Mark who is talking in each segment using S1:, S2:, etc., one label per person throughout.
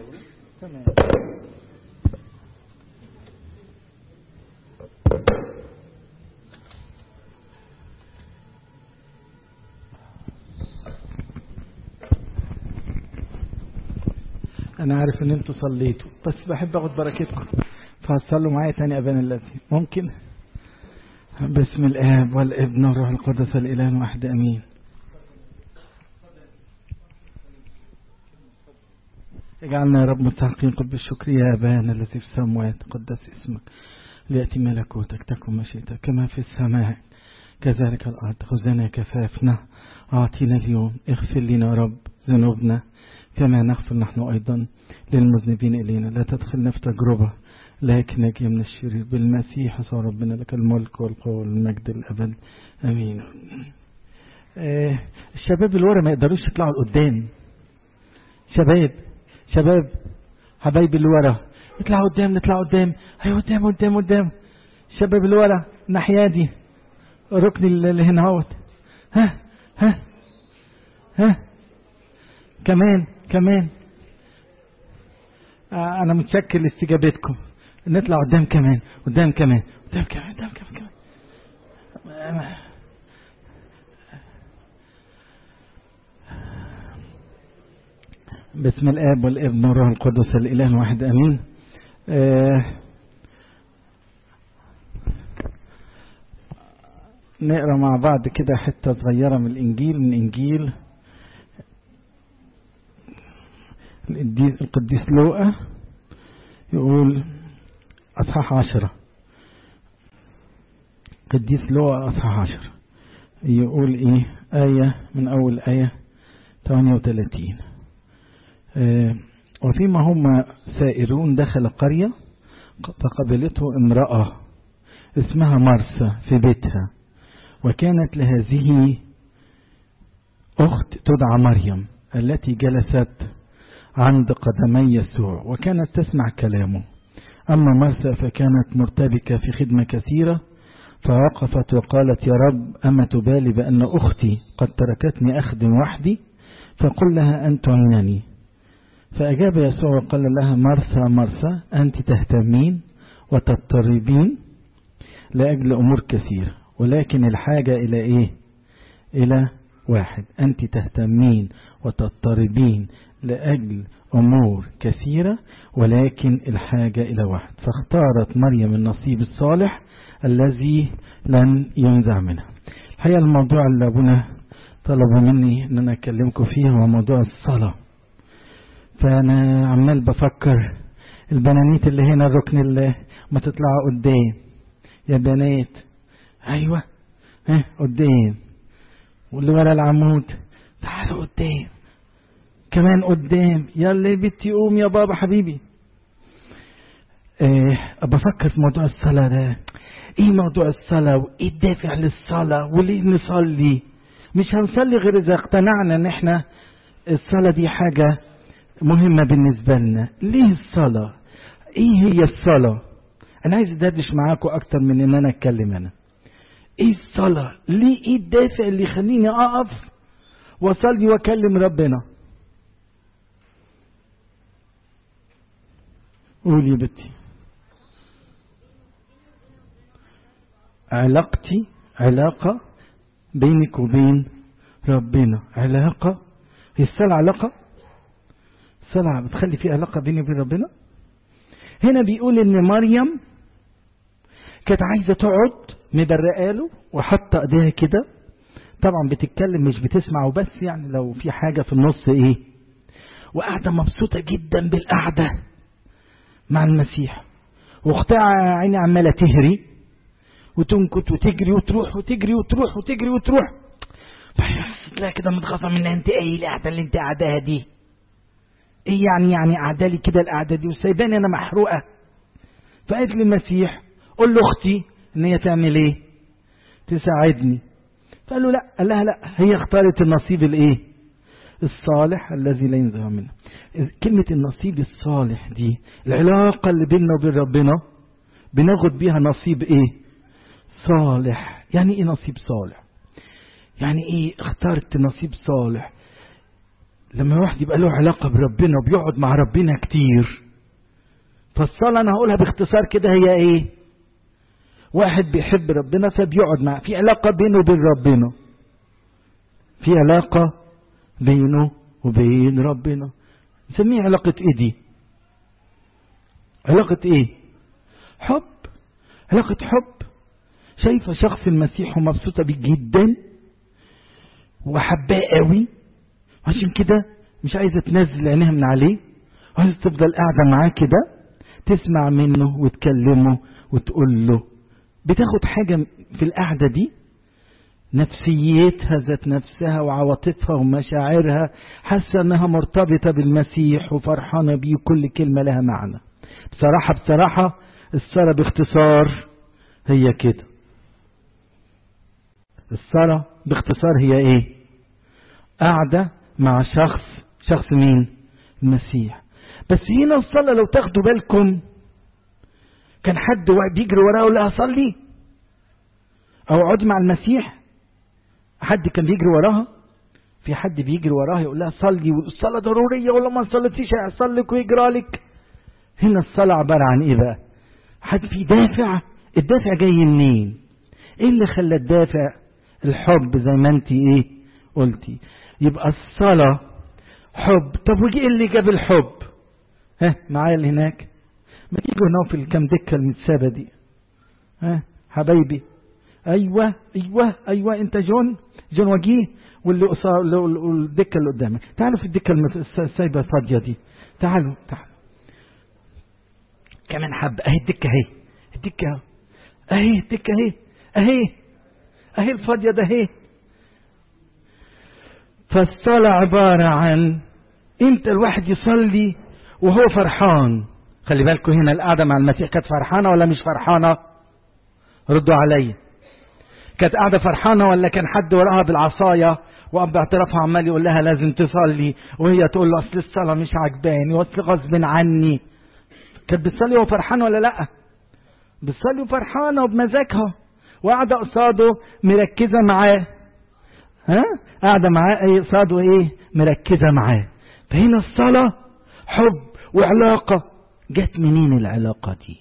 S1: تمام انا عارف ان انتوا صليتوا بس بحب اخد بركتكم فهتصلوا معايا تاني ابان الذي ممكن باسم الاب والابن والروح القدس الاله الواحد امين اجعلنا يا رب مستحقين قلب الشكر يا ابانا الذي في السماوات قدس اسمك ليأتي ملكوتك تكن مشيئتك كما في السماء كذلك الأرض خذنا كفافنا أعطينا اليوم اغفر لنا يا رب ذنوبنا كما نغفر نحن أيضا للمذنبين إلينا لا تدخلنا في تجربة لكن نجي من الشرير بالمسيح صار ربنا لك الملك والقوة والمجد الأبد أمين آه الشباب اللي ورا ما يقدروش يطلعوا لقدام شباب شباب حبايبي اللي ورا اطلعوا قدام نطلع قدام ايوه قدام قدام قدام الشباب اللي ورا الناحيه دي الركن اللي هنا اهوت ها ها ها كمان كمان آه انا متشكر لاستجابتكم نطلع قدام كمان قدام كمان قدام كمان قدام كمان, كمان. بسم الاب والابن والروح القدس الاله الواحد امين آه نقرا مع بعض كده حته صغيره من الانجيل من انجيل القديس لوقا يقول اصحاح عشرة قديس لوقا اصحاح عشرة يقول ايه آية من اول آية 38 آه وفيما هم سائرون دخل قرية فقبلته امرأة اسمها مرسى في بيتها وكانت لهذه أخت تدعى مريم التي جلست عند قدمي يسوع وكانت تسمع كلامه أما مرسى فكانت مرتبكة في خدمة كثيرة فوقفت وقالت يا رب أما تبالي بأن أختي قد تركتني أخدم وحدي فقل لها أن تعينني فأجاب يسوع وقال لها مرثى مرثى أنت تهتمين وتضطربين لأجل أمور كثيرة ولكن الحاجة إلى إيه إلى واحد أنت تهتمين وتضطربين لأجل أمور كثيرة ولكن الحاجة إلى واحد فاختارت مريم النصيب الصالح الذي لن ينزع منها الحقيقة الموضوع اللي أبونا طلبوا مني أن أنا أكلمكم فيه هو موضوع الصلاة فأنا عمال بفكر البنانيت اللي هنا الركن اللي ما تطلعوا قدام يا بنات أيوة ها قدام واللي ورا العمود تعالوا قدام كمان قدام يلا بنتي قوم يا بابا حبيبي إيه بفكر في موضوع الصلاة ده ايه موضوع الصلاة وايه الدافع للصلاة وليه نصلي مش هنصلي غير اذا اقتنعنا ان احنا الصلاة دي حاجة مهمة بالنسبة لنا ليه الصلاة ايه هي الصلاة انا عايز ادردش معاكم اكتر من ان انا اتكلم انا ايه الصلاة ليه ايه الدافع اللي يخليني اقف واصلي واكلم ربنا قول يا بنتي علاقتي علاقة بينك وبين ربنا علاقة هي الصلاة علاقة الصلاة بتخلي في علاقة بيني وبين ربنا هنا بيقول ان مريم كانت عايزة تقعد مبرقاله وحاطة ايديها كده طبعا بتتكلم مش بتسمع وبس يعني لو في حاجة في النص ايه وقاعدة مبسوطة جدا بالقعدة مع المسيح واختها عيني عمالة تهري وتنكت وتجري وتروح وتجري وتروح وتجري وتروح تلاقي كده متغاظة منها انت ايه القعدة اللي انت قاعداها دي ايه يعني يعني قاعده لي كده القعده دي وسايباني انا محروقه فقالت للمسيح قول له اختي ان هي تعمل ايه تساعدني فقال له لا قال لها لا هي اختارت النصيب الايه الصالح الذي لا ينزع منه كلمة النصيب الصالح دي العلاقة اللي بيننا وبين ربنا بناخد بيها نصيب ايه صالح يعني ايه نصيب صالح يعني ايه اخترت نصيب صالح لما واحد يبقى له علاقة بربنا وبيقعد مع ربنا كتير فالصلاة أنا هقولها باختصار كده هي إيه واحد بيحب ربنا فبيقعد معه في علاقة بينه وبين ربنا في علاقة بينه وبين ربنا نسميها علاقة ايه دي علاقة ايه حب علاقة حب شايفة شخص المسيح ومبسوطة بيه جدا وحباه قوي عشان كده مش عايزة تنزل عينيها من عليه عايزة تفضل قاعدة معاه كده تسمع منه وتكلمه وتقول له بتاخد حاجة في القعدة دي نفسيتها ذات نفسها وعواطفها ومشاعرها حاسة انها مرتبطة بالمسيح وفرحانة بيه كل كلمة لها معنى بصراحة بصراحة الصلاة باختصار هي كده الصلاة باختصار هي ايه قاعدة مع شخص شخص مين المسيح بس هنا الصلاة لو تاخدوا بالكم كان حد بيجري وراه ولا اصلي او اقعد مع المسيح حد كان بيجري وراها في حد بيجري وراها يقول لها صلي والصلاة ضرورية ولو ما صليتيش هيحصل لك ويجرى لك هنا الصلاة عبارة عن ايه بقى حد في دافع الدافع جاي منين ايه اللي خلى الدافع الحب زي ما انت ايه قلتي يبقى الصلاة حب طب وايه اللي جاب الحب ها معايا اللي هناك ما تيجوا هنا في الكام دكة المتسابة دي ها حبايبي ايوه ايوه ايوه انت جون جون وجيه واللي قصار والدكه اللي قدامك تعالوا في الدكه السايبه فاضيه دي تعالوا تعالوا كمان حبه اهي الدكه اهي الدكه اهي الدكه اهي اهي اهي الفاضيه ده اهي فالصلاة عبارة عن امتى الواحد يصلي وهو فرحان خلي بالكم هنا القعدة مع المسيح كانت فرحانة ولا مش فرحانة ردوا عليا كانت قاعدة فرحانة ولا كان حد وراها بالعصاية وأب اعترافها عمال يقول لها لازم تصلي وهي تقول له أصل الصلاة مش عجباني وأصل غصب عني كانت بتصلي وفرحانة ولا لأ؟ بتصلي وفرحانة وبمزاجها وقاعدة قصاده مركزة معاه ها؟ قاعدة معاه ايه قصاده ايه؟ مركزة معاه فهنا الصلاة حب وعلاقة جت منين العلاقة دي؟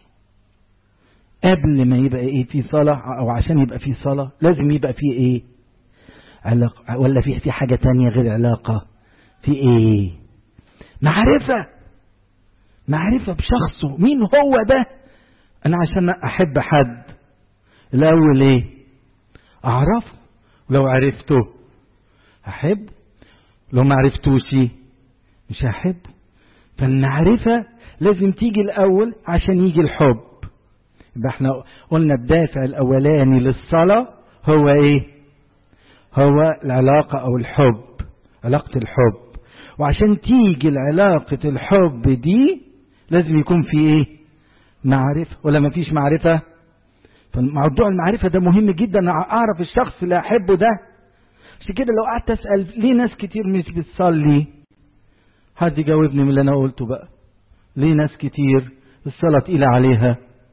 S1: قبل ما يبقى ايه في صلاة او عشان يبقى في صلاة لازم يبقى في ايه علاقة ولا في في حاجة تانية غير علاقة في ايه معرفة معرفة بشخصه مين هو ده انا عشان احب حد الاول ايه اعرفه لو عرفته احب لو ما عرفتوش مش هحب فالمعرفة لازم تيجي الاول عشان يجي الحب يبقى احنا قلنا الدافع الاولاني للصلاة هو ايه هو العلاقة او الحب علاقة الحب وعشان تيجي العلاقة الحب دي لازم يكون في ايه معرفة ولا ما فيش معرفة فموضوع المعرفة ده مهم جدا اعرف الشخص اللي احبه ده عشان كده لو قعدت اسأل ليه ناس كتير مش بتصلي حد يجاوبني من اللي انا قلته بقى ليه ناس كتير الصلاة تقيلة عليها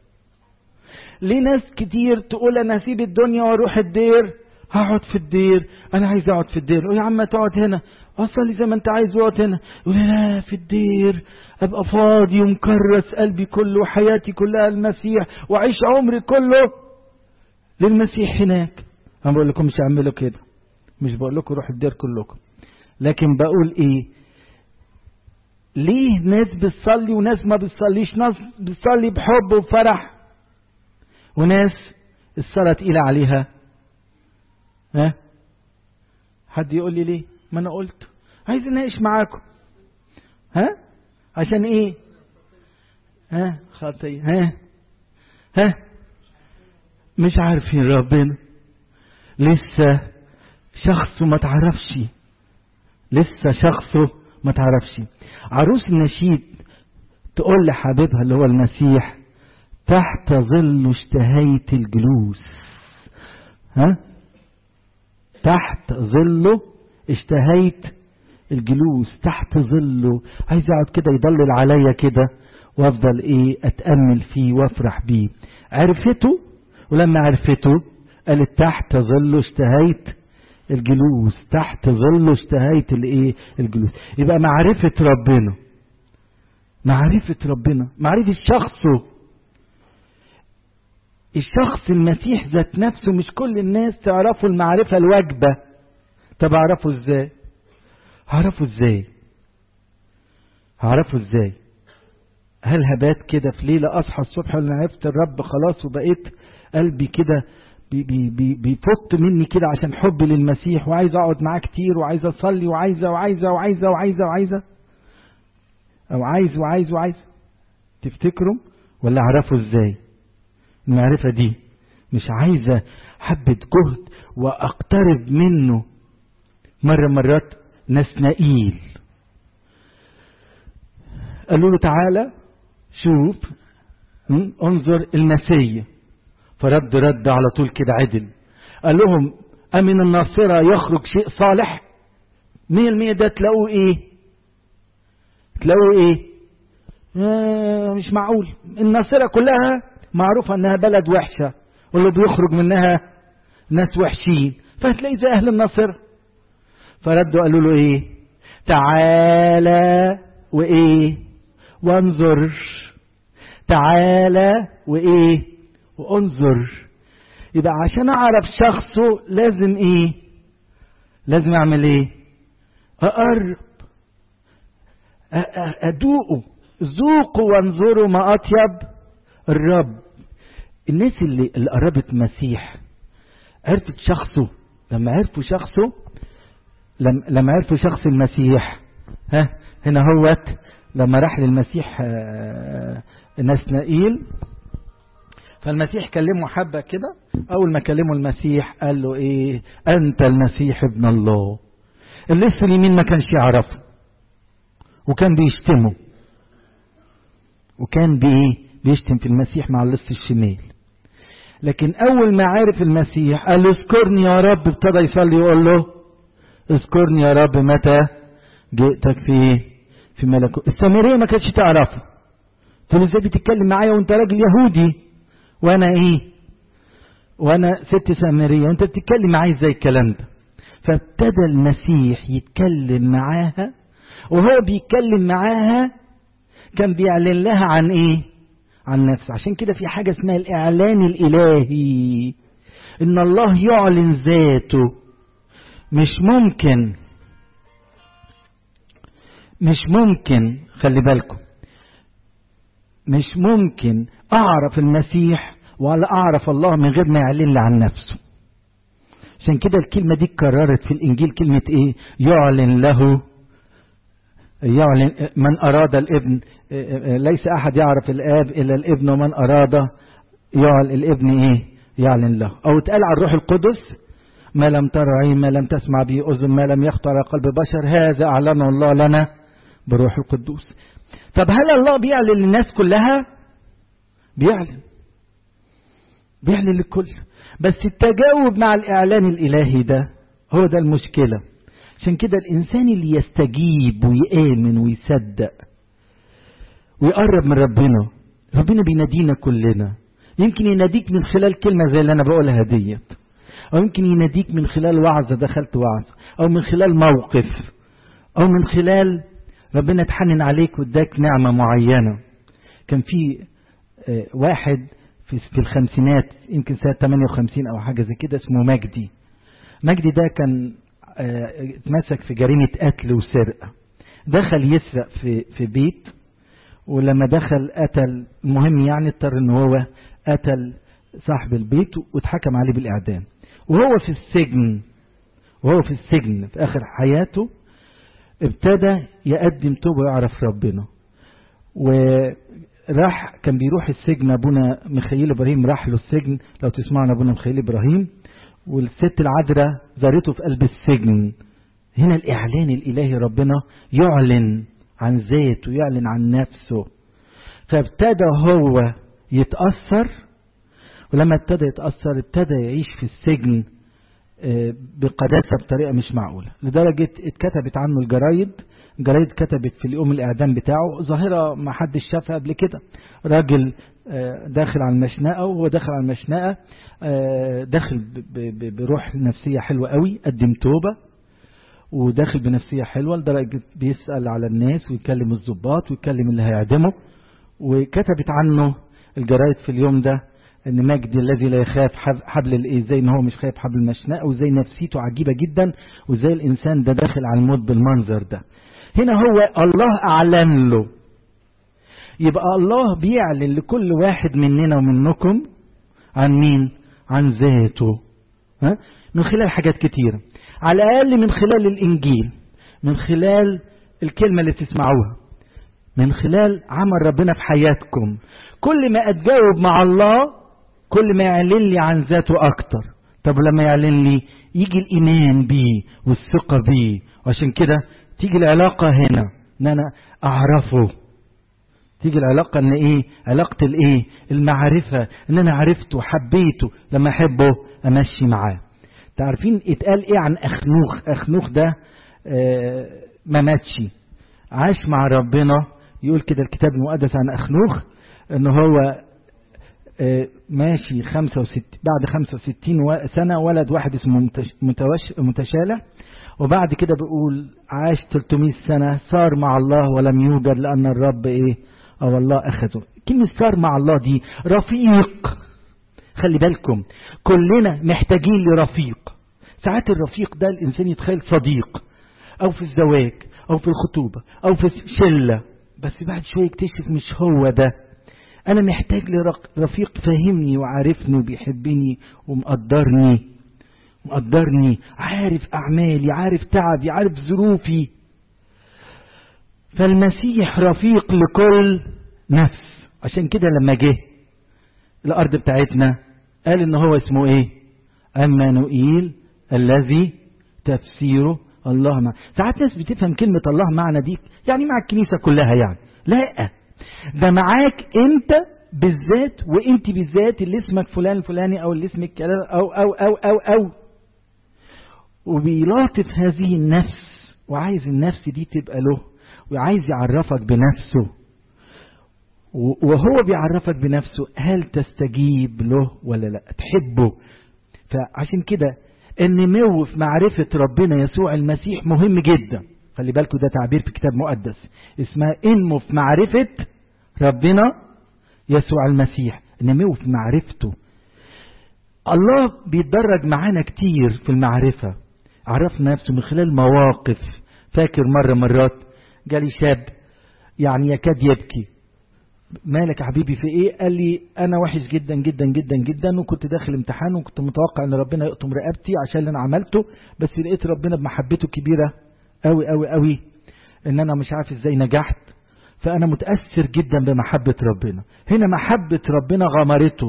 S1: ليه ناس كتير تقول انا هسيب الدنيا واروح الدير هقعد في الدير انا عايز اقعد في الدير يا عم تقعد هنا اصلي زي ما انت عايز اقعد هنا يقول لا في الدير ابقى فاضي ومكرس قلبي كله وحياتي كلها المسيح واعيش عمري كله للمسيح هناك انا بقول لكم مش اعملوا كده مش بقول لكم روحوا الدير كلكم لكن بقول ايه ليه ناس بتصلي وناس ما بتصليش ناس بتصلي بحب وفرح وناس الصلاة تقيلة عليها ها حد يقول لي ليه ما انا قلت عايز اناقش معاكم ها عشان ايه ها خطية ها ها مش عارفين ربنا لسه شخصه ما تعرفش لسه شخصه ما تعرفش عروس النشيد تقول لحبيبها اللي هو المسيح تحت ظل اشتهيت الجلوس ها تحت ظله اشتهيت الجلوس تحت ظله عايز اقعد كده يضلل عليا كده وافضل ايه اتامل فيه وافرح بيه عرفته ولما عرفته قالت تحت ظله اشتهيت الجلوس تحت ظله اشتهيت الايه الجلوس يبقى معرفة ربنا معرفة ربنا معرفة شخصه الشخص المسيح ذات نفسه مش كل الناس تعرفوا المعرفة الواجبة طب اعرفه ازاي هعرفه ازاي هعرفه ازاي هل هبات كده في ليلة اصحى الصبح ولا عرفت الرب خلاص وبقيت قلبي كده بي بي بي بيفط مني كده عشان حبي للمسيح وعايز اقعد معاه كتير وعايز اصلي وعايزه وعايزه وعايزه وعايزه وعايزه او عايز وعايز وعايز تفتكروا ولا اعرفه ازاي المعرفة دي مش عايزة حبة جهد واقترب منه مرة مرات نسنائيل قالوا له تعالى شوف انظر المسيح فرد رد على طول كده عدل قال لهم أمن الناصرة يخرج شيء صالح مية المية ده تلاقوه ايه تلاقوه ايه آه مش معقول الناصرة كلها معروفة انها بلد وحشة واللي بيخرج منها ناس وحشين فهتلاقي زي اهل الناصرة فردوا قالوا له ايه تعالى وايه وانظر تعالى وايه وانظر يبقى عشان اعرف شخصه لازم ايه لازم اعمل ايه اقرب ادوقه ذوقوا وانظروا ما اطيب الرب الناس اللي, اللي قربت مسيح عرفت شخصه لما عرفوا شخصه لما, لما عرفوا شخص المسيح ها هنا هوت لما راح للمسيح نسنائيل فالمسيح كلمه حبة كده أول ما كلمه المسيح قال له إيه أنت المسيح ابن الله اللي لسه اليمين ما كانش يعرفه وكان بيشتمه وكان بإيه بيشتم في المسيح مع اللص الشمال لكن أول ما عرف المسيح قال له اذكرني يا رب ابتدى يصلي يقول له اذكرني يا رب متى جئتك في في ملكوت السامرية ما كانتش تعرفه تقول ازاي بتتكلم معايا وانت راجل يهودي وانا ايه وانا ست سامرية وانت بتتكلم معايا ازاي الكلام ده فابتدى المسيح يتكلم معاها وهو بيتكلم معاها كان بيعلن لها عن ايه عن نفسه عشان كده في حاجة اسمها الاعلان الالهي ان الله يعلن ذاته مش ممكن مش ممكن خلي بالكم مش ممكن اعرف المسيح ولا اعرف الله من غير ما يعلن لي عن نفسه عشان كده الكلمة دي اتكررت في الانجيل كلمة ايه يعلن له يعلن من اراد الابن ليس احد يعرف الاب الا الابن ومن اراد يعلن الابن ايه يعلن له او اتقال عن الروح القدس ما لم تر عين ما لم تسمع به اذن ما لم يخطر على قلب بشر هذا اعلنه الله لنا بروح القدوس طب هل الله بيعلن للناس كلها بيعلن بيعلن للكل بس التجاوب مع الإعلان الإلهي ده هو ده المشكلة عشان كده الإنسان اللي يستجيب ويآمن ويصدق ويقرب من ربنا ربنا بينادينا كلنا يمكن يناديك من خلال كلمة زي اللي أنا بقولها ديت أو يمكن يناديك من خلال وعظة دخلت وعظة أو من خلال موقف أو من خلال ربنا اتحنن عليك واداك نعمة معينة كان في واحد في في الخمسينات يمكن سنة 58 أو حاجة زي كده اسمه مجدي مجدي ده كان اتمسك في جريمة قتل وسرقة دخل يسرق في في بيت ولما دخل قتل المهم يعني اضطر ان هو قتل صاحب البيت واتحكم عليه بالإعدام وهو في السجن وهو في السجن في آخر حياته ابتدى يقدم توبة ويعرف ربنا وراح كان بيروح السجن ابونا ميخائيل ابراهيم راح له السجن لو تسمعنا ابونا ميخائيل ابراهيم والست العذراء زارته في قلب السجن هنا الاعلان الالهي ربنا يعلن عن ذاته يعلن عن نفسه فابتدى هو يتأثر ولما ابتدى يتأثر ابتدى يعيش في السجن بقداسة بطريقة مش معقولة لدرجة اتكتبت عنه الجرايد الجرايد كتبت في اليوم الإعدام بتاعه ظاهرة ما حدش شافها قبل كده راجل داخل على المشنقة وهو داخل على المشنقة داخل بروح نفسية حلوة قوي قدم توبة وداخل بنفسية حلوة لدرجة بيسأل على الناس ويكلم الضباط ويكلم اللي هيعدمه وكتبت عنه الجرايد في اليوم ده ان مجدي الذي لا يخاف حبل الايه ازاي ان هو مش خايف حبل المشنقة وازاي نفسيته عجيبة جدا وازاي الانسان ده داخل على الموت بالمنظر ده هنا هو الله اعلن له يبقى الله بيعلن لكل واحد مننا ومنكم عن مين عن ذاته ها؟ من خلال حاجات كتيرة على الأقل من خلال الإنجيل من خلال الكلمة اللي تسمعوها من خلال عمل ربنا في حياتكم كل ما أتجاوب مع الله كل ما يعلن لي عن ذاته أكتر طب لما يعلن لي يجي الإيمان بيه والثقة بيه وعشان كده تيجي العلاقة هنا ان انا اعرفه تيجي العلاقة ان ايه علاقة الايه المعرفة ان انا عرفته حبيته لما احبه امشي معاه تعرفين اتقال ايه عن اخنوخ اخنوخ ده آه ما ماتش عاش مع ربنا يقول كده الكتاب المقدس عن اخنوخ ان هو آه ماشي 65 بعد 65 سنة ولد واحد اسمه متشالح وبعد كده بيقول عاش 300 سنة صار مع الله ولم يوجد لأن الرب إيه أو الله أخذه كلمة صار مع الله دي رفيق خلي بالكم كلنا محتاجين لرفيق ساعات الرفيق ده الإنسان يتخيل صديق أو في الزواج أو في الخطوبة أو في شلة بس بعد شوية يكتشف مش هو ده أنا محتاج لرفيق فاهمني وعارفني وبيحبني ومقدرني مقدرني عارف أعمالي عارف تعبي عارف ظروفي فالمسيح رفيق لكل نفس عشان كده لما جه الأرض بتاعتنا قال إن هو اسمه إيه أمانوئيل الذي تفسيره الله مع ساعات ناس بتفهم كلمة الله معنا دي يعني مع الكنيسة كلها يعني لا ده معاك انت بالذات وانت بالذات اللي اسمك فلان الفلاني او اللي اسمك كذا او او او او او وبيلاطف هذه النفس وعايز النفس دي تبقى له وعايز يعرفك بنفسه وهو بيعرفك بنفسه هل تستجيب له ولا لا تحبه فعشان كده النمو في معرفة ربنا يسوع المسيح مهم جدا خلي بالكم ده تعبير في كتاب مقدس اسمها انمو في معرفة ربنا يسوع المسيح نمو في معرفته الله بيتدرج معانا كتير في المعرفة عرفنا نفسه من خلال مواقف فاكر مرة مرات جالي شاب يعني يكاد يبكي مالك يا حبيبي في ايه قال لي انا وحش جدا جدا جدا جدا وكنت داخل امتحان وكنت متوقع ان ربنا يقطم رقبتي عشان اللي انا عملته بس لقيت ربنا بمحبته كبيرة قوي قوي قوي ان انا مش عارف ازاي نجحت فانا متأثر جدا بمحبة ربنا هنا محبة ربنا غمرته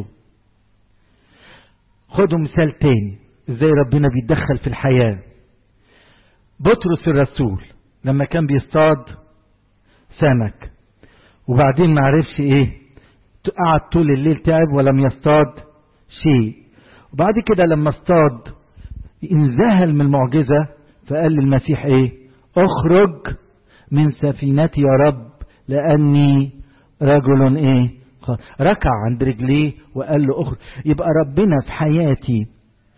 S1: خدوا مثال تاني ازاي ربنا بيتدخل في الحياة بطرس الرسول لما كان بيصطاد سمك وبعدين ما عرفش ايه قعد طول الليل تعب ولم يصطاد شيء وبعد كده لما اصطاد انذهل من المعجزة فقال للمسيح ايه اخرج من سفينتي يا رب لاني رجل ايه ركع عند رجليه وقال له اخرج يبقى ربنا في حياتي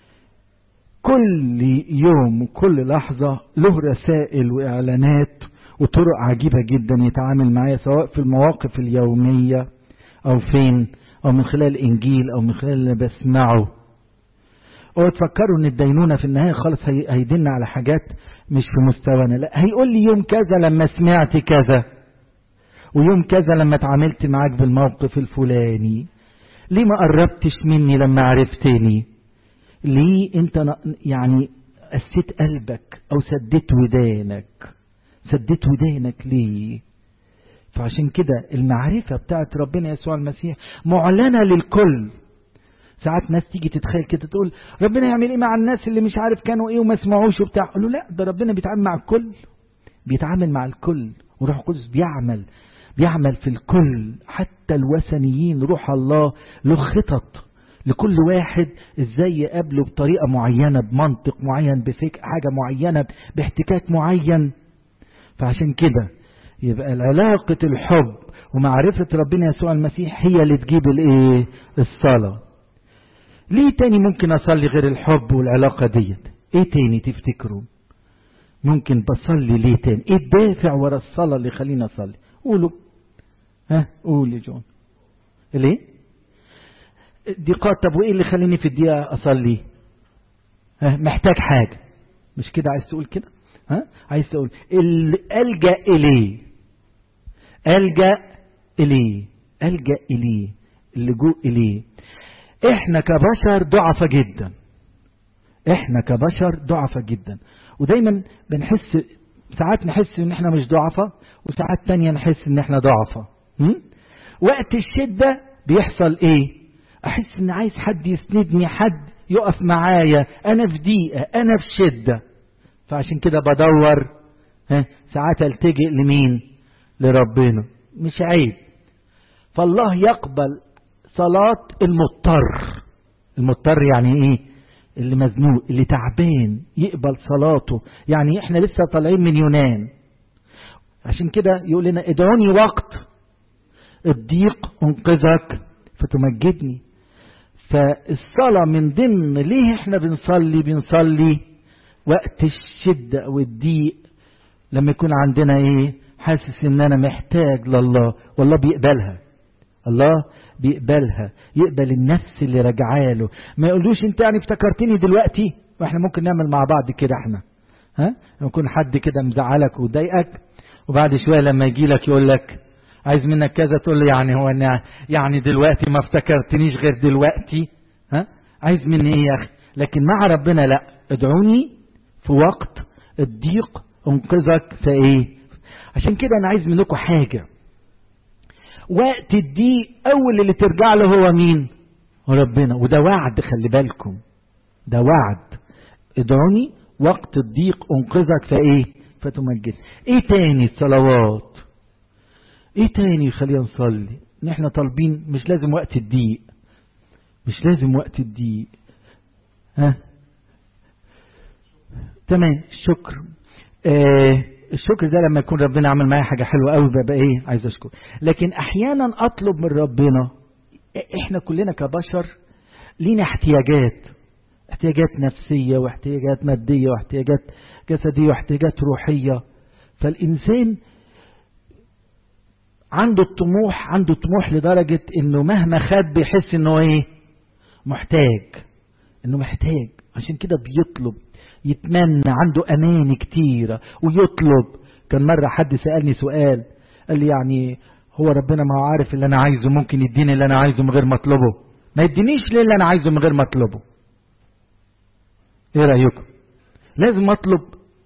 S1: كل يوم وكل لحظة له رسائل وإعلانات وطرق عجيبة جدا يتعامل معايا سواء في المواقف اليومية أو فين أو من خلال إنجيل أو من خلال اللي بسمعه أو تفكروا إن الدينونة في النهاية خالص هيدلنا على حاجات مش في مستوانا لا هيقول لي يوم كذا لما سمعت كذا ويوم كذا لما اتعاملت معاك بالموقف الفلاني ليه ما قربتش مني لما عرفتني ليه انت يعني قسيت قلبك او سديت ودانك سديت ودانك ليه فعشان كده المعرفة بتاعت ربنا يسوع المسيح معلنة للكل ساعات ناس تيجي تتخيل كده تقول ربنا يعمل ايه مع الناس اللي مش عارف كانوا ايه وما سمعوش وبتاع قال له لا ده ربنا بيتعامل مع الكل بيتعامل مع الكل وروح القدس بيعمل بيعمل في الكل حتى الوثنيين روح الله له خطط لكل واحد ازاي يقابله بطريقة معينة بمنطق معين بفكر حاجة معينة باحتكاك معين فعشان كده يبقى العلاقة الحب ومعرفة ربنا يسوع المسيح هي اللي تجيب الايه الصلاة ليه تاني ممكن اصلي غير الحب والعلاقة ديت ايه تاني تفتكروا ممكن بصلي ليه تاني ايه الدافع ورا الصلاة اللي يخليني اصلي قولوا ها قول يا جون ليه ضيقات طب وايه اللي خليني في الدقيقة اصلي ها محتاج حاجة مش كده عايز تقول كده ها عايز تقول اللي ألجأ إليه ألجأ إليه ألجأ إليه اللجوء إليه إحنا كبشر ضعفة جدا إحنا كبشر ضعفة جدا ودايما بنحس ساعات نحس إن إحنا مش ضعفة وساعات تانية نحس إن إحنا ضعفة وقت الشدة بيحصل إيه أحس إن عايز حد يسندني حد يقف معايا أنا في ضيقة أنا في شدة فعشان كده بدور ها ساعات التجئ لمين لربنا مش عيب فالله يقبل صلاة المضطر المضطر يعني ايه اللي مزنوق اللي تعبان يقبل صلاته يعني احنا لسه طالعين من يونان عشان كده يقول لنا ادعوني وقت الضيق انقذك فتمجدني فالصلاة من ضمن ليه احنا بنصلي بنصلي وقت الشدة والضيق لما يكون عندنا ايه حاسس ان انا محتاج لله والله بيقبلها الله بيقبلها يقبل النفس اللي راجعه له ما يقولوش انت يعني افتكرتني دلوقتي واحنا ممكن نعمل مع بعض كده احنا ها يكون حد كده مزعلك وضايقك وبعد شويه لما يجي لك يقول لك عايز منك كذا تقول له يعني هو أنا يعني دلوقتي ما افتكرتنيش غير دلوقتي ها عايز مني ايه يا اخي لكن مع ربنا لا ادعوني في وقت الضيق انقذك في ايه عشان كده انا عايز منكم حاجة وقت الضيق اول اللي ترجع له هو مين هو ربنا وده وعد خلي بالكم ده وعد ادعوني وقت الضيق انقذك في ايه فتمجد ايه تاني الصلوات ايه تاني خلينا نصلي ان احنا طالبين مش لازم وقت الضيق مش لازم وقت الضيق ها تمام الشكر آه الشكر ده لما يكون ربنا عمل معايا حاجه حلوه قوي ببقى ايه عايز اشكر لكن احيانا اطلب من ربنا احنا كلنا كبشر لينا احتياجات احتياجات نفسيه واحتياجات ماديه واحتياجات جسديه واحتياجات روحيه فالانسان عنده الطموح عنده طموح لدرجة انه مهما خد بيحس انه ايه محتاج انه محتاج عشان كده بيطلب يتمنى عنده اماني كتيرة ويطلب كان مرة حد سألني سؤال قال لي يعني هو ربنا ما هو عارف اللي انا عايزه ممكن يديني اللي انا عايزه من غير ما اطلبه ما يدينيش ليه اللي انا عايزه من غير ما اطلبه ايه رأيكم لازم اطلب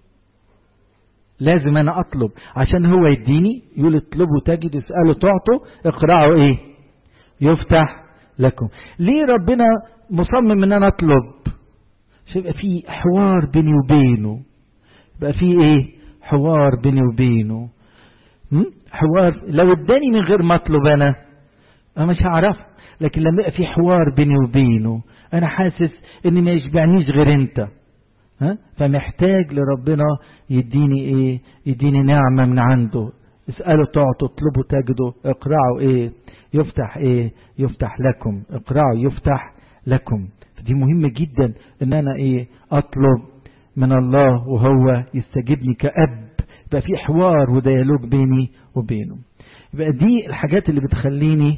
S1: لازم انا اطلب عشان هو يديني يقول اطلبوا تجد اسألوا تعطوا اقرأوا ايه يفتح لكم ليه ربنا مصمم ان انا اطلب عشان يبقى في حوار بيني وبينه يبقى في ايه حوار بيني وبينه حوار لو اداني من غير ما اطلب انا انا مش هعرف لكن لما يبقى في حوار بيني وبينه انا حاسس ان ما يشبعنيش غير انت ها فمحتاج لربنا يديني ايه يديني نعمة من عنده اسألوا تعطوا اطلبوا تجدوا اقرعوا ايه يفتح ايه يفتح لكم اقرعوا يفتح لكم فدي مهمة جدا ان انا ايه اطلب من الله وهو يستجيبني كأب يبقى في حوار وديالوج بيني وبينه يبقى دي الحاجات اللي بتخليني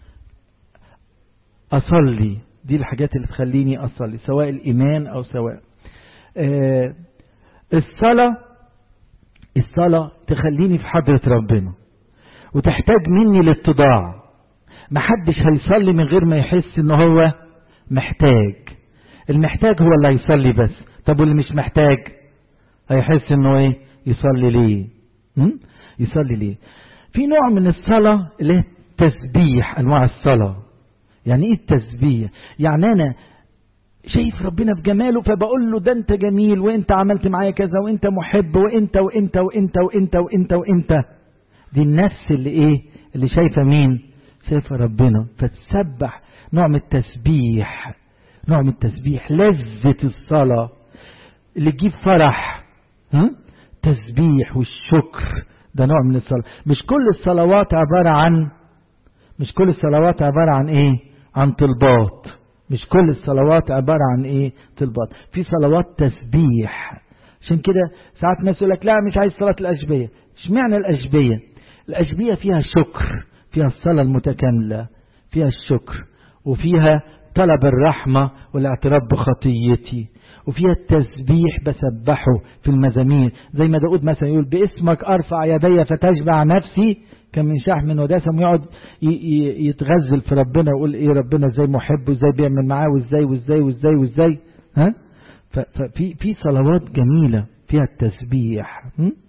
S1: اصلي دي الحاجات اللي تخليني اصلي سواء الايمان او سواء آه الصلاة الصلاة تخليني في حضرة ربنا وتحتاج مني الاتضاع محدش هيصلي من غير ما يحس ان هو محتاج المحتاج هو اللي هيصلي بس طب واللي مش محتاج هيحس انه ايه يصلي ليه م? يصلي ليه في نوع من الصلاة اللي هي تسبيح انواع الصلاة يعني ايه التسبيح يعني انا شايف ربنا بجماله فبقول له ده انت جميل وانت عملت معايا كذا وانت محب وانت وانت وانت وانت وانت وانت دي النفس اللي ايه اللي شايفه مين شايفه ربنا فتسبح نوع من التسبيح نوع من التسبيح لذة الصلاة اللي تجيب فرح ها؟ تسبيح والشكر ده نوع من الصلاة مش كل الصلوات عبارة عن مش كل الصلوات عبارة عن ايه عن طلبات مش كل الصلوات عبارة عن ايه طلبات في صلوات تسبيح عشان كده ساعات ناس يقول لك لا مش عايز صلاة الأشبية اشمعنى الأشبية الأشبية فيها شكر فيها الصلاة المتكاملة فيها الشكر وفيها طلب الرحمة والاعتراف بخطيتي وفيها التسبيح بسبحه في المزامير زي ما داود مثلا يقول باسمك أرفع يدي فتشبع نفسي كان من شحم ودسم ويقعد يتغزل في ربنا ويقول ايه ربنا ازاي محب وازاي بيعمل معاه وازاي وازاي وازاي وازاي ها ففي في صلوات جميلة فيها التسبيح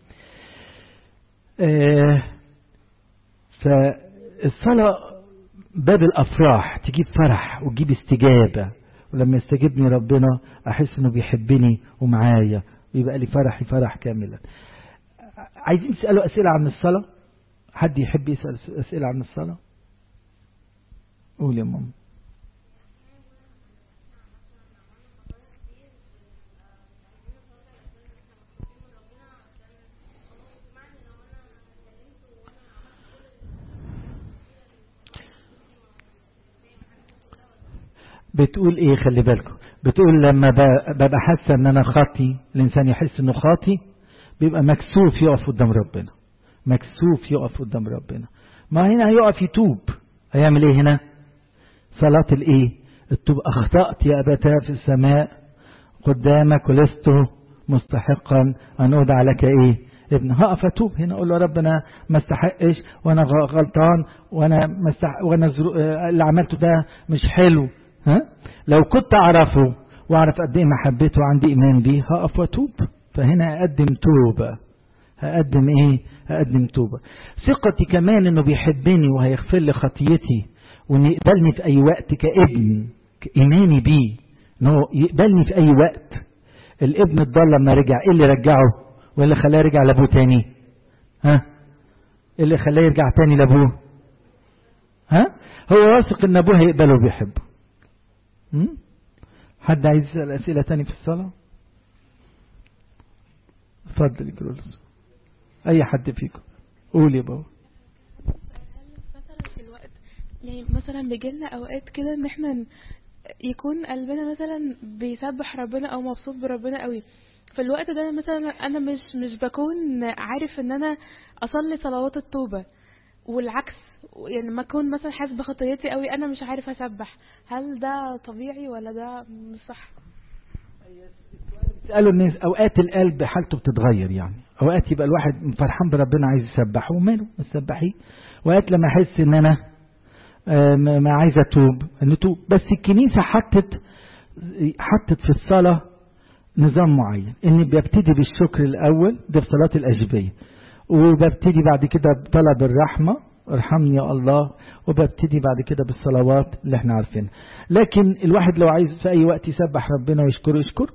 S1: آه فالصلاة باب الأفراح تجيب فرح وتجيب استجابة ولما يستجيبني ربنا أحس إنه بيحبني ومعايا ويبقى لي فرحي فرح كاملا عايزين تسألوا أسئلة عن الصلاة حد يحب يسأل أسئلة عن الصلاة قول يا ماما بتقول ايه خلي بالكم بتقول لما ببقى حاسه ان انا خاطي الانسان يحس انه خاطي بيبقى مكسوف يقف قدام ربنا مكسوف يقف قدام ربنا ما هنا هيقف يتوب هيعمل ايه هنا صلاة الايه التوب اخطأت يا ابتاه في السماء قدامك ولست مستحقا ان اودع لك ايه ابن هقف اتوب هنا اقول له ربنا ما استحقش وانا غلطان وانا مستحق وانا اللي عملته ده مش حلو ها لو كنت اعرفه واعرف قد ايه محبته وعندي ايمان بيه هقف واتوب فهنا اقدم توبه هقدم ايه هقدم توبه ثقتي كمان انه بيحبني وهيغفر لي خطيتي وان يقبلني في اي وقت كابن ايماني بيه انه يقبلني في اي وقت الابن الضال لما رجع ايه اللي رجعه وايه اللي خلاه يرجع لابوه تاني ها ايه اللي خلاه يرجع تاني لابوه ها هو واثق ان ابوه هيقبله وبيحبه حد عايز يسأل أسئلة تاني في الصلاة اتفضل كرولس أي حد فيكم قول يا بابا
S2: مثلا في الوقت يعني مثلا بيجيلنا أوقات كده إن احنا يكون قلبنا مثلا بيسبح ربنا أو مبسوط بربنا قوي في الوقت ده مثلا أنا مش مش بكون عارف إن أنا أصلي صلوات التوبة والعكس يعني ما اكون مثلا حاسس بخطيتي قوي انا مش عارف اسبح هل ده طبيعي ولا ده مش صح
S1: سألوا الناس اوقات القلب حالته بتتغير يعني اوقات يبقى الواحد فرحان بربنا عايز يسبحه وماله مسبحيه اوقات لما احس ان انا ما عايز اتوب نتوب بس الكنيسه حطت حطت في الصلاه نظام معين ان بيبتدي بالشكر الاول ده في صلاه الاجبيه وببتدي بعد كده بطلب الرحمة ارحمني يا الله وببتدي بعد كده بالصلوات اللي احنا عارفينها لكن الواحد لو عايز في اي وقت يسبح ربنا ويشكره يشكر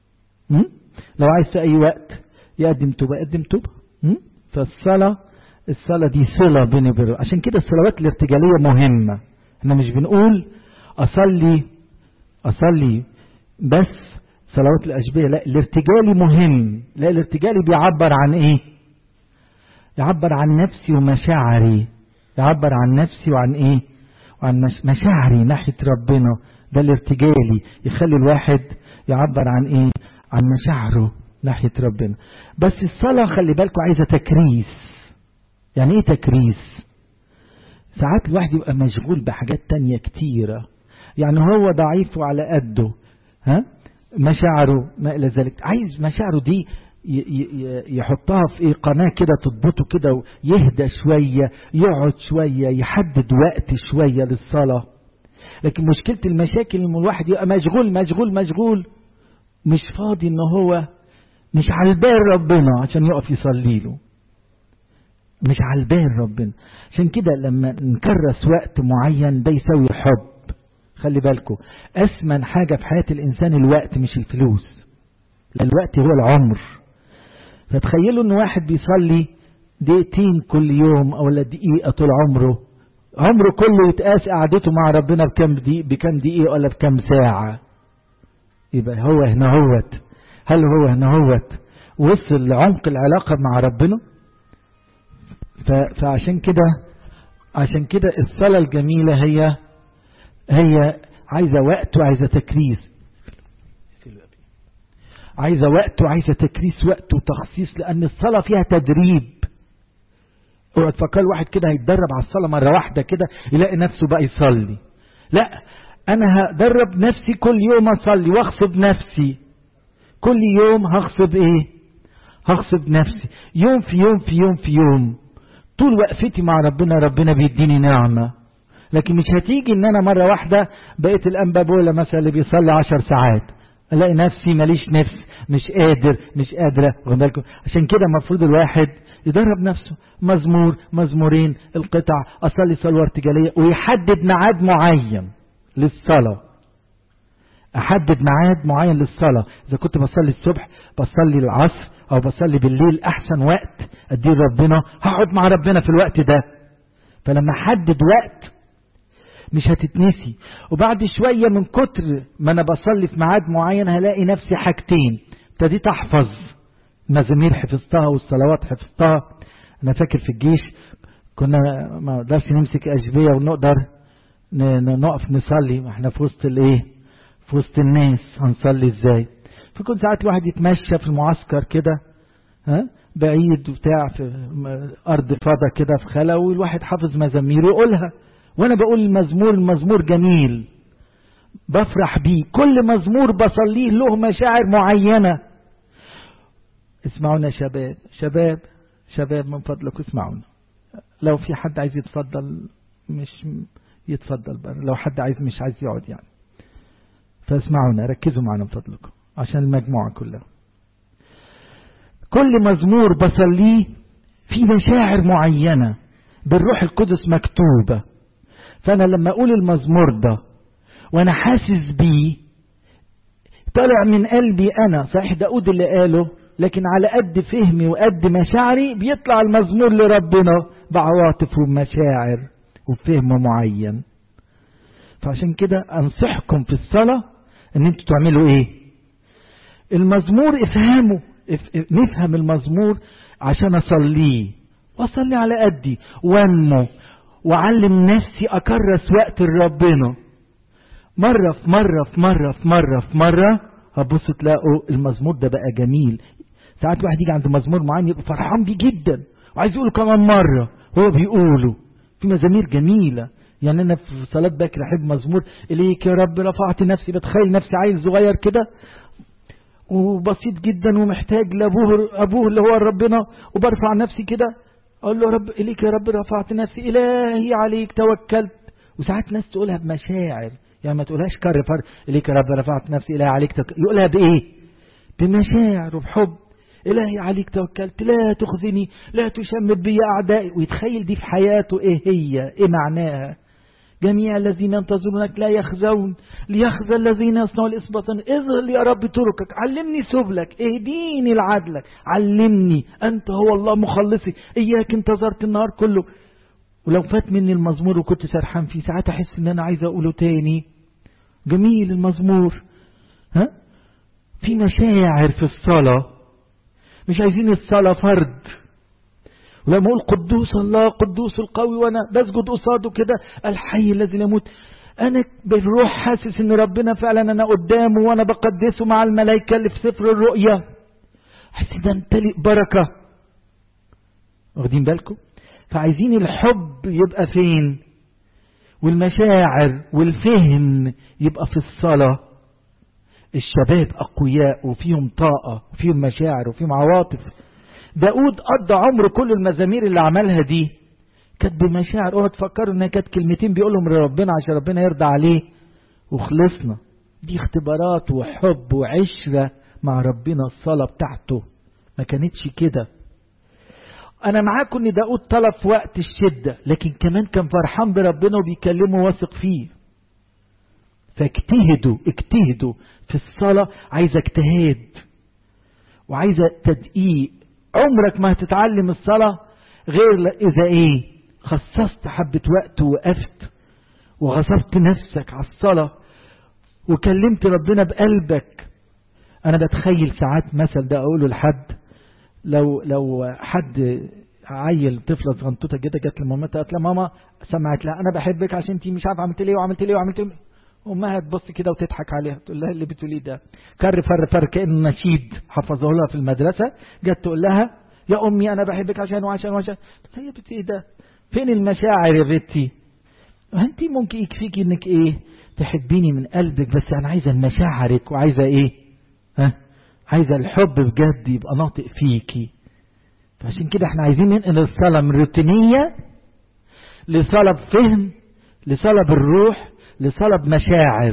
S1: لو عايز في اي وقت يقدم توبة يقدم توبة فالصلاة الصلاة دي صلة بيني وبين عشان كده الصلوات الارتجالية مهمة احنا مش بنقول اصلي اصلي بس صلوات الاشبيه لا الارتجالي مهم لا الارتجالي بيعبر عن ايه يعبر عن نفسي ومشاعري يعبر عن نفسي وعن ايه وعن مشاعري ناحية ربنا ده الارتجالي يخلي الواحد يعبر عن ايه عن مشاعره ناحية ربنا بس الصلاة خلي بالكم عايزة تكريس يعني ايه تكريس ساعات الواحد يبقى مشغول بحاجات تانية كتيرة يعني هو ضعيف وعلى قده ها مشاعره ما إلى ذلك عايز مشاعره دي يحطها في ايه قناة كده تضبطه كده يهدى شوية يقعد شوية يحدد وقت شوية للصلاة لكن مشكلة المشاكل ان الواحد يبقى مشغول مشغول مشغول مش فاضي ان هو مش على البال ربنا عشان يقف يصلي له مش على البال ربنا عشان كده لما نكرس وقت معين ده يساوي حب خلي بالكم أثمن حاجة في حياة الإنسان الوقت مش الفلوس الوقت هو العمر فتخيلوا ان واحد بيصلي دقيقتين كل يوم او ولا دقيقة طول عمره عمره كله يتقاس قعدته مع ربنا بكم دقيقة بكم دقيقة ولا بكم ساعة يبقى هو هنا هوت هل هو هنا هوت وصل لعمق العلاقة مع ربنا فعشان كده عشان كده الصلاة الجميلة هي هي عايزة وقت وعايزة تكريس عايزة وقت وعايزة تكريس وقت وتخصيص لأن الصلاة فيها تدريب اوعى تفكر واحد كده هيتدرب على الصلاة مرة واحدة كده يلاقي نفسه بقى يصلي لا أنا هدرب نفسي كل يوم أصلي واغصب نفسي كل يوم هغصب إيه هغصب نفسي يوم في يوم في يوم في يوم طول وقفتي مع ربنا ربنا بيديني نعمة لكن مش هتيجي ان انا مرة واحدة بقيت الانبابولة مثلا اللي بيصلي عشر ساعات الاقي نفسي ماليش نفس مش قادر مش قادرة بالكم عشان كده المفروض الواحد يدرب نفسه مزمور مزمورين القطع اصلي صلوة ارتجالية ويحدد ميعاد معين للصلاة احدد ميعاد معين للصلاة اذا كنت بصلي الصبح بصلي العصر او بصلي بالليل احسن وقت اديه ربنا هقعد مع ربنا في الوقت ده فلما احدد وقت مش هتتنسي وبعد شوية من كتر ما انا بصلي في ميعاد معين هلاقي نفسي حاجتين ابتديت احفظ مزامير حفظتها والصلوات حفظتها انا فاكر في الجيش كنا ما نقدرش نمسك اشبيه ونقدر نقف نصلي احنا في وسط الايه في وسط الناس هنصلي ازاي فكنت ساعات الواحد يتمشى في المعسكر كده ها بعيد وبتاع في ارض فضا كده في خلا والواحد حافظ مزامير ويقولها وانا بقول المزمور المزمور جميل بفرح بيه كل مزمور بصليه له مشاعر معينة اسمعونا شباب شباب شباب من فضلك اسمعونا لو في حد عايز يتفضل مش يتفضل بقى لو حد عايز مش عايز يقعد يعني فاسمعونا ركزوا معنا من فضلكم عشان المجموعة كلها كل مزمور بصليه في مشاعر معينة بالروح القدس مكتوبة فأنا لما أقول المزمور ده وأنا حاسس بيه طلع من قلبي أنا صحيح داود اللي قاله لكن على قد فهمي وقد مشاعري بيطلع المزمور لربنا بعواطف ومشاعر وفهم معين فعشان كده أنصحكم في الصلاة ان انتوا تعملوا ايه المزمور افهموا نفهم المزمور عشان اصليه واصلي على قدي وانمو وعلم نفسي اكرس وقت لربنا مرة في مرة في مرة في مرة في مرة هتبصوا تلاقوا المزمور ده بقى جميل ساعات واحد يجي عند مزمور معين يبقى فرحان بيه جدا وعايز يقوله كمان مرة هو بيقوله في مزامير جميلة يعني انا في صلاة بكر احب مزمور اليك يا رب رفعت نفسي بتخيل نفسي عيل صغير كده وبسيط جدا ومحتاج لابوه ابوه اللي هو ربنا وبرفع نفسي كده اقول له يا رب اليك يا رب رفعت نفسي الهي عليك توكلت وساعات ناس تقولها بمشاعر يعني ما تقولهاش كر فر اليك يا رب رفعت نفسي الهي عليك توكلت يقولها بايه بمشاعر وبحب إلهي عليك توكلت لا تخزني لا تشمت بي أعدائي ويتخيل دي في حياته إيه هي إيه معناها جميع الذين ينتظرونك لا يخزون ليخزى الذين يصنعوا الإسباطين اظهر يا رب طرقك علمني سبلك اهديني لعدلك علمني أنت هو الله مخلصي إياك انتظرت النهار كله ولو فات مني المزمور وكنت سرحان فيه ساعات أحس إن أنا عايز أقوله تاني جميل المزمور ها في مشاعر في الصلاة مش عايزين الصلاة فرد ولما اقول قدوس الله قدوس القوي وانا بسجد قصاده كده الحي الذي لا يموت انا بالروح حاسس ان ربنا فعلا انا قدامه وانا بقدسه مع الملائكه اللي في سفر الرؤيا حاسس ده امتلئ بركه واخدين بالكم فعايزين الحب يبقى فين والمشاعر والفهم يبقى في الصلاه الشباب أقوياء وفيهم طاقة وفيهم مشاعر وفيهم عواطف داود قضى عمر كل المزامير اللي عملها دي كانت بمشاعر اوعى تفكروا انها كانت كلمتين بيقولهم لربنا عشان ربنا يرضى عليه وخلصنا دي اختبارات وحب وعشرة مع ربنا الصلاة بتاعته ما كانتش كده انا معاكم ان داود طلب في وقت الشدة لكن كمان كان فرحان بربنا وبيكلمه واثق فيه فاجتهدوا اجتهدوا في الصلاة عايزة اجتهاد وعايزة تدقيق عمرك ما هتتعلم الصلاة غير إذا ايه خصصت حبة وقت ووقفت وغصبت نفسك على الصلاة وكلمت ربنا بقلبك أنا بتخيل ساعات مثل ده أقوله لحد لو لو حد عيل طفله صغنطوطه كده جت لمامتها قالت لها ماما سمعت لها انا بحبك عشان انت مش عارفه عملت لي ايه وعملت لي ايه وعملت لي امها تبص كده وتضحك عليها تقول لها اللي بتقوليه ده كر فر فر كانه نشيد حفظه لها في المدرسه جت تقول لها يا امي انا بحبك عشان وعشان وعشان بس هي بت ايه ده فين المشاعر يا بنتي انت ممكن يكفيك انك ايه تحبيني من قلبك بس انا عايزه مشاعرك وعايزه ايه ها عايزه الحب بجد يبقى ناطق فيكي فعشان كده احنا عايزين ننقل الصلاه من روتينيه لصلاه بفهم لصلاه بالروح لصلاه بمشاعر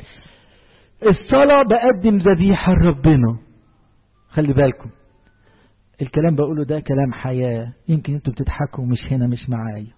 S1: الصلاه بقدم ذبيحه لربنا خلي بالكم الكلام بقوله ده كلام حياه يمكن انتوا بتضحكوا مش هنا مش معايا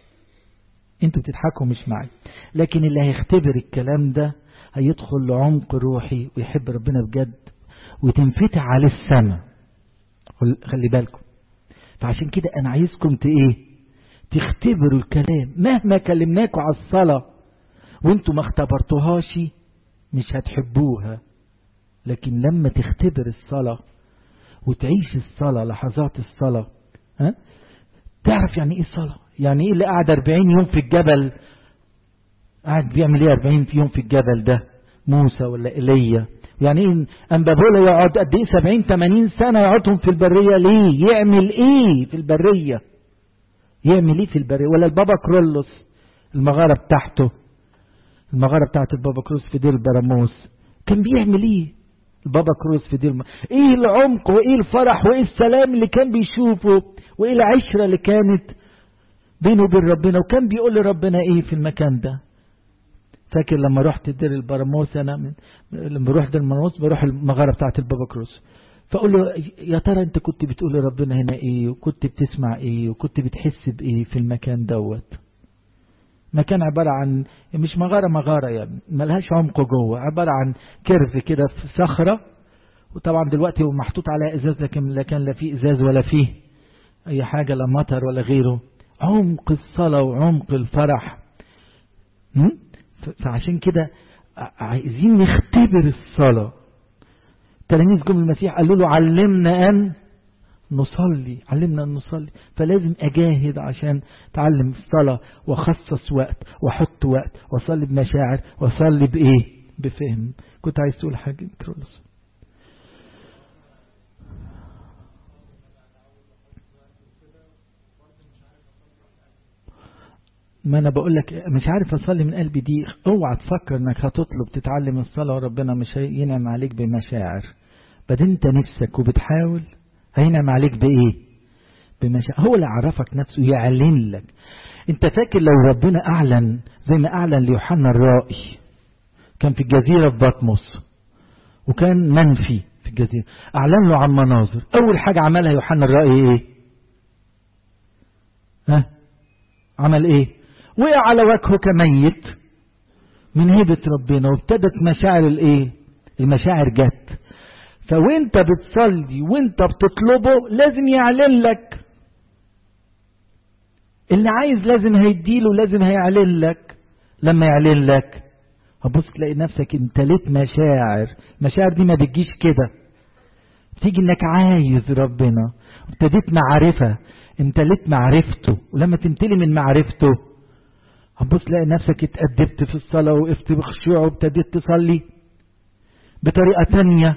S1: انتوا بتضحكوا مش معايا لكن اللي هيختبر الكلام ده هيدخل لعمق روحي ويحب ربنا بجد وتنفتح عليه السماء خلي بالكم فعشان كده انا عايزكم ت ايه تختبروا الكلام مهما كلمناكم على الصلاة وانتوا ما اختبرتوهاش مش هتحبوها لكن لما تختبر الصلاة وتعيش الصلاة لحظات الصلاة ها تعرف يعني ايه الصلاة يعني ايه اللي قاعد 40 يوم في الجبل قاعد بيعمل ايه 40 يوم في الجبل ده موسى ولا ايليا يعني ايه امبابولا يقعد قد ايه 70 80 سنه يقعدهم في البريه ليه يعمل ايه في البريه يعمل ايه في البريه ولا البابا كرولوس المغاره بتاعته المغاره بتاعت البابا كروس في دير البراموس كان بيعمل ايه البابا كروس في دير ايه العمق وايه الفرح وايه السلام اللي كان بيشوفه وايه العشره اللي كانت بينه وبين ربنا وكان بيقول لربنا ايه في المكان ده فاكر لما رحت دير البراموس انا من لما بروح دير البراموس بروح المغاره بتاعت البابا كروس فاقول له يا ترى انت كنت بتقول لربنا هنا ايه وكنت بتسمع ايه وكنت بتحس بايه في المكان دوت مكان عبارة عن مش مغارة مغارة يعني ملهاش عمق جوه عبارة عن كيرف كده في صخرة وطبعا دلوقتي هو محطوط عليها ازاز لكن لا كان لا فيه ازاز ولا فيه اي حاجة لا مطر ولا غيره عمق الصلاة وعمق الفرح فعشان كده عايزين نختبر الصلاة تلاميذ جم المسيح قالوا له علمنا أن نصلي علمنا أن نصلي فلازم أجاهد عشان تعلم الصلاة وأخصص وقت وأحط وقت وأصلي بمشاعر وأصلي بإيه بفهم كنت عايز تقول حاجة كرولوس ما انا بقول لك مش عارف اصلي من قلبي دي اوعى تفكر انك هتطلب تتعلم الصلاه وربنا مش هينعم عليك بمشاعر بعدين انت نفسك وبتحاول هينعم عليك بايه بمشاعر هو اللي عرفك نفسه يعلن لك انت فاكر لو ربنا اعلن زي ما اعلن ليوحنا الرائي كان في الجزيره في بطمس وكان منفي في الجزيره اعلن له عن مناظر اول حاجه عملها يوحنا الرائي ايه ها عمل ايه وقع على وجهه كميت من هيبة ربنا وابتدت مشاعر الايه المشاعر جت فوانت بتصلي وانت بتطلبه لازم يعلن لك اللي عايز لازم هيديله لازم هيعلن لك لما يعلن لك هبص تلاقي نفسك امتليت مشاعر المشاعر دي ما بتجيش كده بتيجي انك عايز ربنا ابتديت معرفة امتليت معرفته ولما تمتلي من معرفته هتبص تلاقي نفسك اتأدبت في الصلاة وقفت بخشوع وابتديت تصلي بطريقة تانية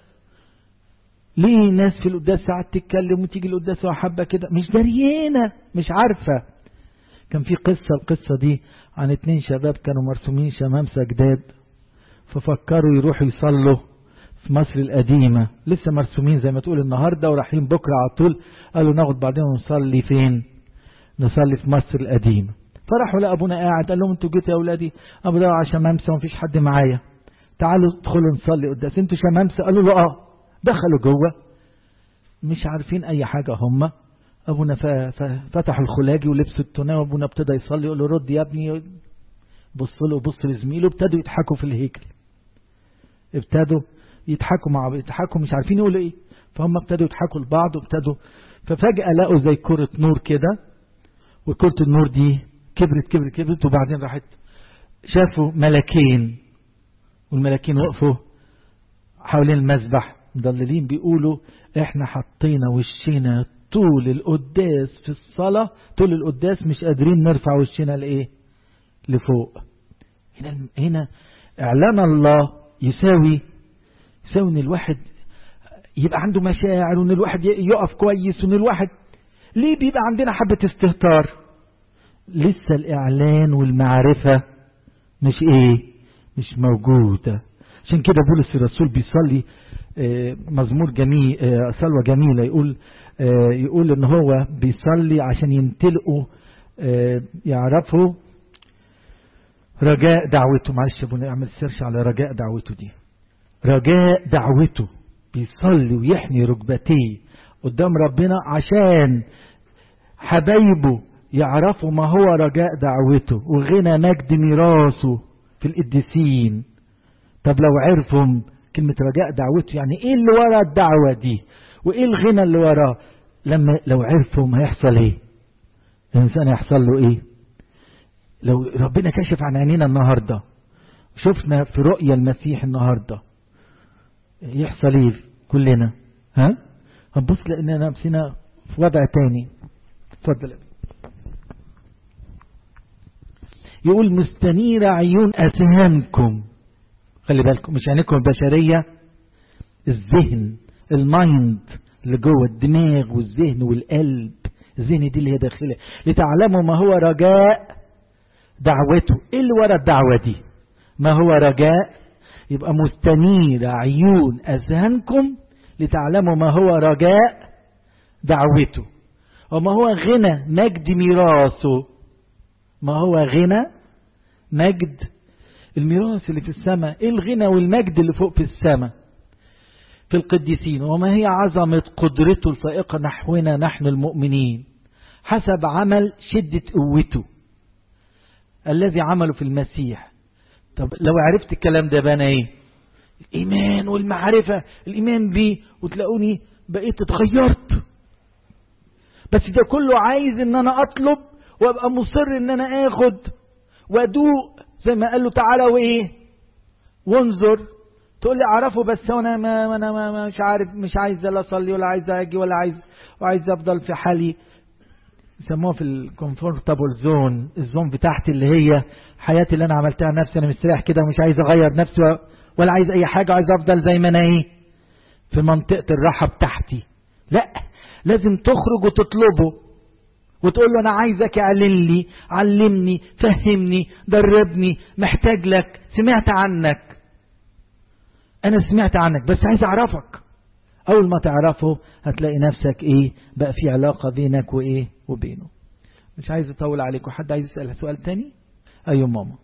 S1: ليه ناس في القداس ساعات تتكلم وتيجي القداس وحبة كده مش دريانة مش عارفة كان في قصة القصة دي عن اتنين شباب كانوا مرسومين شمامسة جداد ففكروا يروحوا يصلوا في مصر القديمة لسه مرسومين زي ما تقول النهاردة ورايحين بكرة على طول قالوا ناخد بعدين ونصلي فين نصلي في مصر القديمة فراحوا لأبونا قاعد قال لهم انتوا جيتوا يا أولادي أبو ده على شمامسة ومفيش حد معايا تعالوا ادخلوا نصلي قداس انتوا شمامسة قالوا له اه دخلوا جوه مش عارفين أي حاجة هم أبونا فتحوا الخلاجي ولبسوا التونة وأبونا ابتدى يصلي يقول له رد يا ابني بص له بص لزميله ابتدوا يضحكوا في الهيكل ابتدوا يضحكوا مع يضحكوا مش عارفين يقولوا ايه فهم ابتدوا يضحكوا لبعض وابتدوا ففجأة لقوا زي كرة نور كده وكرة النور دي كبرت كبرت كبرت وبعدين راحت شافوا ملكين والملكين وقفوا حوالين المسبح مضللين بيقولوا احنا حطينا وشنا طول القداس في الصلاة طول القداس مش قادرين نرفع وشنا لإيه لفوق هنا هنا إعلان الله يساوي يساوي إن الواحد يبقى عنده مشاعر وإن الواحد يقف كويس وإن الواحد ليه بيبقى عندنا حبة استهتار لسه الإعلان والمعرفة مش إيه مش موجودة عشان كده بولس الرسول بيصلي مزمور جميل صلوة جميلة يقول يقول ان هو بيصلي عشان يمتلئوا يعرفوا رجاء دعوته معلش يا ابونا اعمل سيرش على رجاء دعوته دي رجاء دعوته بيصلي ويحني ركبتيه قدام ربنا عشان حبايبه يعرفوا ما هو رجاء دعوته وغنى مجد ميراثه في القديسين طب لو عرفهم كلمة رجاء دعوته يعني ايه اللي ورا الدعوة دي وايه الغنى اللي وراه لما لو عرفهم هيحصل ايه الانسان هيحصل له ايه لو ربنا كشف عن عينينا النهاردة شفنا في رؤية المسيح النهاردة يحصل ايه كلنا ها هنبص لاننا نفسنا في وضع تاني اتفضل يا يقول مستنير عيون أذهانكم خلي بالكم مش عينيكم البشرية الذهن المايند اللي جوه الدماغ والذهن والقلب الذهن دي اللي هي داخله لتعلموا ما هو رجاء دعوته ايه اللي ورا الدعوة دي ما هو رجاء يبقى مستنير عيون أذهانكم لتعلموا ما هو رجاء دعوته وما هو غنى مجد ميراثه ما هو غنى مجد الميراث اللي في السماء ايه الغنى والمجد اللي فوق في السماء في القديسين وما هي عظمة قدرته الفائقة نحونا نحن المؤمنين حسب عمل شدة قوته الذي عمله في المسيح طب لو عرفت الكلام ده بنا ايه الايمان والمعرفة الايمان بيه وتلاقوني بقيت اتغيرت بس ده كله عايز ان انا اطلب وابقى مصر ان انا اخد وادوق زي ما قال له تعالى وايه وانظر تقول لي اعرفه بس انا ما انا ما ما مش عارف مش عايز لا اصلي ولا عايز اجي ولا عايز وعايز افضل في حالي يسموها في الكومفورتابل زون الزون بتاعتي اللي هي حياتي اللي انا عملتها نفسي انا مستريح كده ومش عايز اغير نفسي ولا عايز اي حاجه عايز افضل زي ما انا ايه في منطقه الراحه بتاعتي لا لازم تخرج وتطلبه وتقول له انا عايزك اعلن لي علمني فهمني دربني محتاج لك سمعت عنك انا سمعت عنك بس عايز اعرفك اول ما تعرفه هتلاقي نفسك ايه بقى في علاقة بينك وايه وبينه مش عايز اطول عليكم حد عايز يسأل سؤال تاني ايوه ماما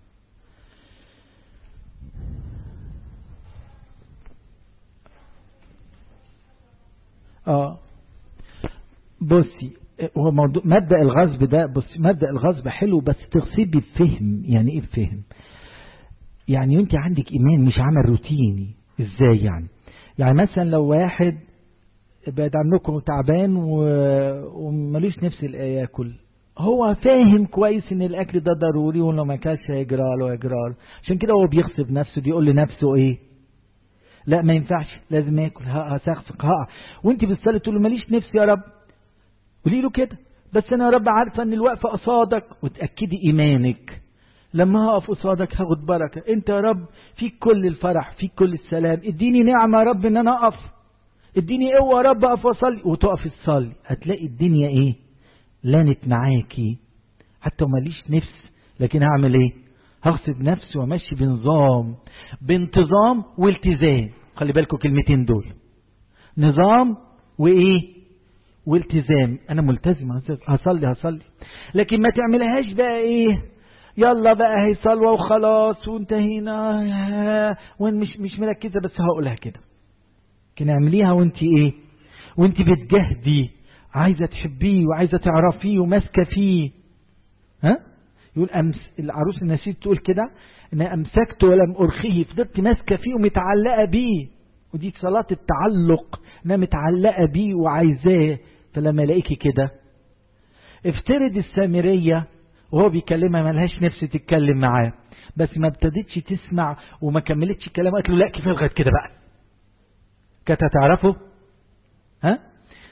S1: اه بصي هو موضوع مبدأ الغصب ده بص مبدأ الغصب حلو بس تغصبي بفهم يعني ايه بفهم يعني انت عندك ايمان مش عمل روتيني ازاي يعني يعني مثلا لو واحد بعد عنكم تعبان و... وملوش نفس ياكل هو فاهم كويس ان الاكل ده ضروري ولو ما كانش هيجرى له هيجرى له عشان كده هو بيغصب نفسه بيقول لنفسه ايه لا ما ينفعش لازم اكل هسخسق هقع وانت بتصلي تقول له ماليش نفس يا رب قولي له كده بس انا يا رب عارفه ان الوقفه قصادك وتاكدي ايمانك لما هقف قصادك هاخد بركه انت يا رب فيك كل الفرح فيك كل السلام اديني نعمه يا رب ان انا اقف اديني قوه يا رب اقف واصلي وتقف تصلي هتلاقي الدنيا ايه لانت معاكي حتى ماليش نفس لكن هعمل ايه هغصب نفسي وامشي بنظام بانتظام والتزام خلي بالكم كلمتين دول نظام وايه والتزام انا ملتزم هصلي هصلي لكن ما تعملهاش بقى ايه يلا بقى هي صلوة وخلاص وانتهينا ومش مش مركزة بس هقولها كده لكن اعمليها وانت ايه وانت بتجهدي عايزة تحبيه وعايزة تعرفيه وماسكة فيه ها يقول أمس العروس النسيت تقول كده ان امسكت ولم ارخيه فضلت ماسكة فيه ومتعلقة بيه ودي صلاة التعلق انها متعلقة بيه وعايزاه فلما الاقيكي كده افترض السامرية وهو بيكلمها ملهاش نفس تتكلم معاه بس ما ابتدتش تسمع وما كملتش كلامه قالت له لا كفايه لغايه كده بقى كانت هتعرفه ها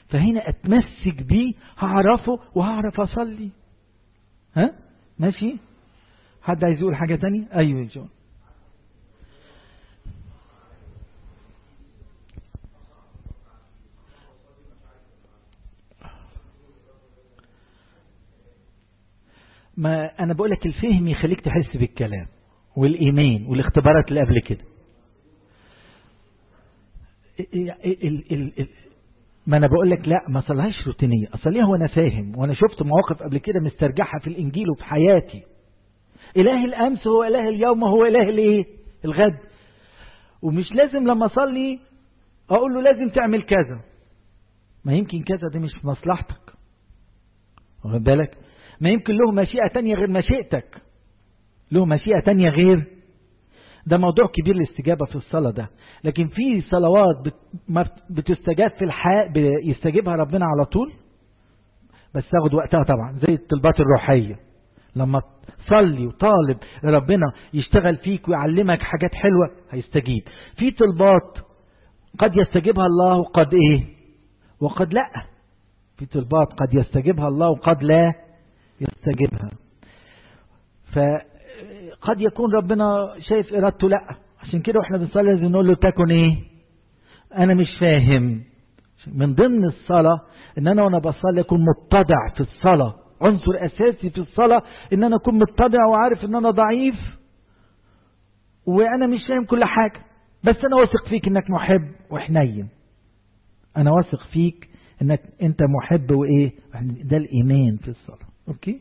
S1: فهنا اتمسك بيه هعرفه وهعرف اصلي ها ماشي حد عايز يقول حاجة تانية ايوه يا جون ما انا بقول لك الفهم يخليك تحس بالكلام والايمان والاختبارات اللي قبل كده ال ال ال ما انا بقول لك لا ما صليهاش روتينيه اصليها وانا فاهم وانا شفت مواقف قبل كده مسترجعها في الانجيل وفي حياتي اله الامس هو اله اليوم هو اله الايه الغد ومش لازم لما اصلي اقول له لازم تعمل كذا ما يمكن كذا دي مش في مصلحتك واخد بالك ما يمكن له مشيئة تانية غير مشيئتك له مشيئة تانية غير ده موضوع كبير الاستجابة في الصلاة ده لكن في صلوات بتستجاب في الحياة يستجيبها ربنا على طول بس تاخد وقتها طبعا زي الطلبات الروحية لما تصلي وطالب ربنا يشتغل فيك ويعلمك حاجات حلوة هيستجيب في طلبات قد يستجيبها الله وقد ايه وقد لا في طلبات قد يستجيبها الله وقد لا يستجيبها فقد يكون ربنا شايف إرادته لا عشان كده واحنا بنصلي لازم نقول له تكن ايه انا مش فاهم من ضمن الصلاة ان انا وانا بصلي اكون متضع في الصلاة عنصر اساسي في الصلاة ان انا اكون متضع وعارف ان انا ضعيف وانا مش فاهم كل حاجة بس انا واثق فيك انك محب وحنين انا واثق فيك انك انت محب وايه ده الايمان في الصلاة اوكي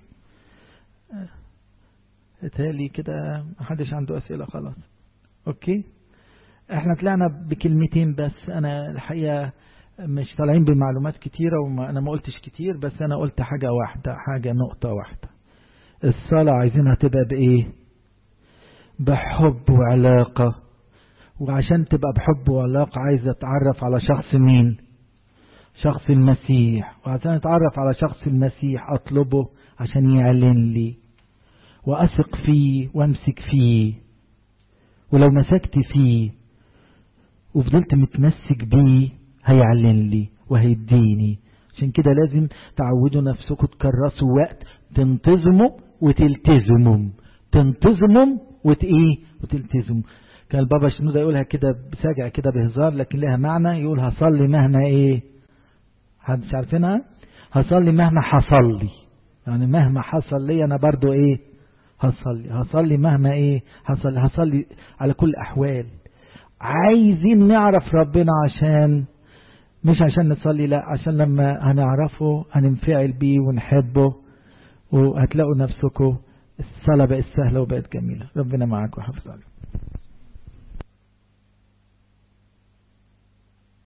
S1: اتهالي كده محدش عنده اسئلة خلاص اوكي احنا طلعنا بكلمتين بس انا الحقيقة مش طالعين بمعلومات كتيرة وما انا ما قلتش كتير بس انا قلت حاجة واحدة حاجة نقطة واحدة الصلاة عايزينها تبقى بايه بحب وعلاقة وعشان تبقى بحب وعلاقة عايزة اتعرف على شخص مين شخص المسيح وعشان اتعرف على شخص المسيح اطلبه عشان يعلن لي واثق فيه وامسك فيه ولو مسكت فيه وفضلت متمسك بيه هيعلن لي وهيديني عشان كده لازم تعودوا نفسكم تكرسوا وقت تنتظموا وتلتزموا تنتظموا وت ايه وتلتزموا كان البابا شنودة يقولها كده بسجع كده بهزار لكن لها معنى يقول هصلي مهما ايه حدش عارفينها هصلي مهما حصل لي يعني مهما حصل لي انا برضو ايه هصلي هصلي مهما ايه هصلي هصلي على كل احوال عايزين نعرف ربنا عشان مش عشان نصلي لا عشان لما هنعرفه هننفعل بيه ونحبه وهتلاقوا نفسكم الصلاة بقت سهلة وبقت جميلة ربنا معاك وحفظ عليكم